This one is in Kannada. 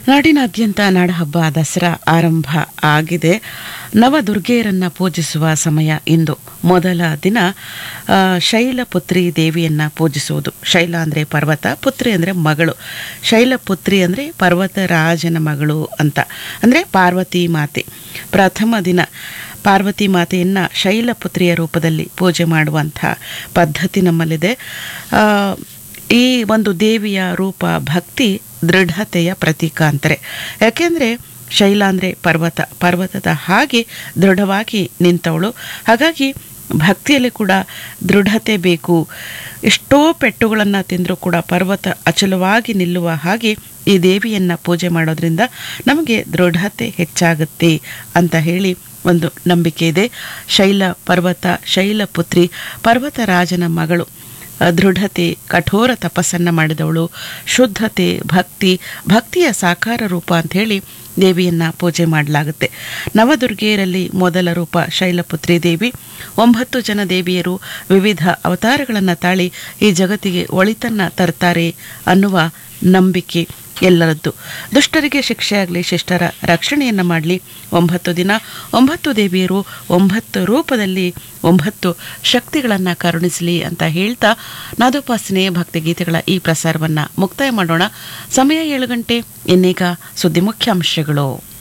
ನಾಡಿನಾದ್ಯಂತ ನಾಡಹಬ್ಬ ದಸರಾ ಆರಂಭ ಆಗಿದೆ ನವದುರ್ಗೆಯರನ್ನ ಪೂಜಿಸುವ ಸಮಯ ಇಂದು ಮೊದಲ ದಿನ ಆ, ಶೈಲಪುತ್ರಿ ದೇವಿಯನ್ನ ಪೂಜಿಸುವುದು ಶೈಲ ಅಂದರೆ ಪರ್ವತ ಪುತ್ರಿ ಅಂದರೆ ಮಗಳು ಶೈಲಪುತ್ರಿ ಅಂದರೆ ಪರ್ವತರಾಜನ ಮಗಳು ಅಂತ ಅಂದರೆ ಪಾರ್ವತಿ ಮಾತೆ ಪ್ರಥಮ ದಿನ ಪಾರ್ವತಿ ಮಾತೆಯನ್ನ ಶೈಲಪುತ್ರಿಯ ರೂಪದಲ್ಲಿ ಪೂಜೆ ಮಾಡುವಂಥ ಪದ್ಧತಿ ನಮ್ಮಲ್ಲಿದೆ ಆ, ಈ ಒಂದು ದೇವಿಯ ರೂಪ ಭಕ್ತಿ ದೃಢತೆಯ ಪ್ರತೀಕ ಅಂತಾರೆ ಯಾಕೆಂದರೆ ಶೈಲ ಅಂದರೆ ಪರ್ವತ ಪರ್ವತದ ಹಾಗೆ ದೃಢವಾಗಿ ನಿಂತವಳು ಹಾಗಾಗಿ ಭಕ್ತಿಯಲ್ಲಿ ಕೂಡ ದೃಢತೆ ಬೇಕು ಎಷ್ಟೋ ಪೆಟ್ಟುಗಳನ್ನು ತಿಂದರೂ ಕೂಡ ಪರ್ವತ ಅಚಲವಾಗಿ ನಿಲ್ಲುವ ಹಾಗೆ ಈ ದೇವಿಯನ್ನು ಪೂಜೆ ಮಾಡೋದ್ರಿಂದ ನಮಗೆ ದೃಢತೆ ಹೆಚ್ಚಾಗುತ್ತೆ ಅಂತ ಹೇಳಿ ಒಂದು ನಂಬಿಕೆ ಇದೆ ಶೈಲ ಪರ್ವತ ಶೈಲಪುತ್ರಿ ಪರ್ವತರಾಜನ ಮಗಳು ದೃಢತೆ ಕಠೋರ ತಪಸ್ಸನ್ನು ಮಾಡಿದವಳು ಶುದ್ಧತೆ ಭಕ್ತಿ ಭಕ್ತಿಯ ಸಾಕಾರ ರೂಪ ಅಂಥೇಳಿ ದೇವಿಯನ್ನು ಪೂಜೆ ಮಾಡಲಾಗುತ್ತೆ ನವದುರ್ಗೆಯರಲ್ಲಿ ಮೊದಲ ರೂಪ ಶೈಲಪುತ್ರಿ ದೇವಿ ಒಂಬತ್ತು ಜನ ದೇವಿಯರು ವಿವಿಧ ಅವತಾರಗಳನ್ನು ತಾಳಿ ಈ ಜಗತ್ತಿಗೆ ಒಳಿತನ್ನು ತರ್ತಾರೆ ಅನ್ನುವ ನಂಬಿಕೆ ಎಲ್ಲರದ್ದು ದುಷ್ಟರಿಗೆ ಶಿಕ್ಷೆಯಾಗಲಿ ಶಿಷ್ಟರ ರಕ್ಷಣೆಯನ್ನು ಮಾಡಲಿ ಒಂಬತ್ತು ದಿನ ಒಂಬತ್ತು ದೇವಿಯರು ಒಂಬತ್ತು ರೂಪದಲ್ಲಿ ಒಂಬತ್ತು ಶಕ್ತಿಗಳನ್ನು ಕರುಣಿಸಲಿ ಅಂತ ಹೇಳ್ತಾ ನಾದೋಪಾಸನೆ ಭಕ್ತಿಗೀತೆಗಳ ಈ ಪ್ರಸಾರವನ್ನು ಮುಕ್ತಾಯ ಮಾಡೋಣ ಸಮಯ ಏಳು ಗಂಟೆ ಇನ್ನೀಗ ಸುದ್ದಿ ಮುಖ್ಯಾಂಶಗಳು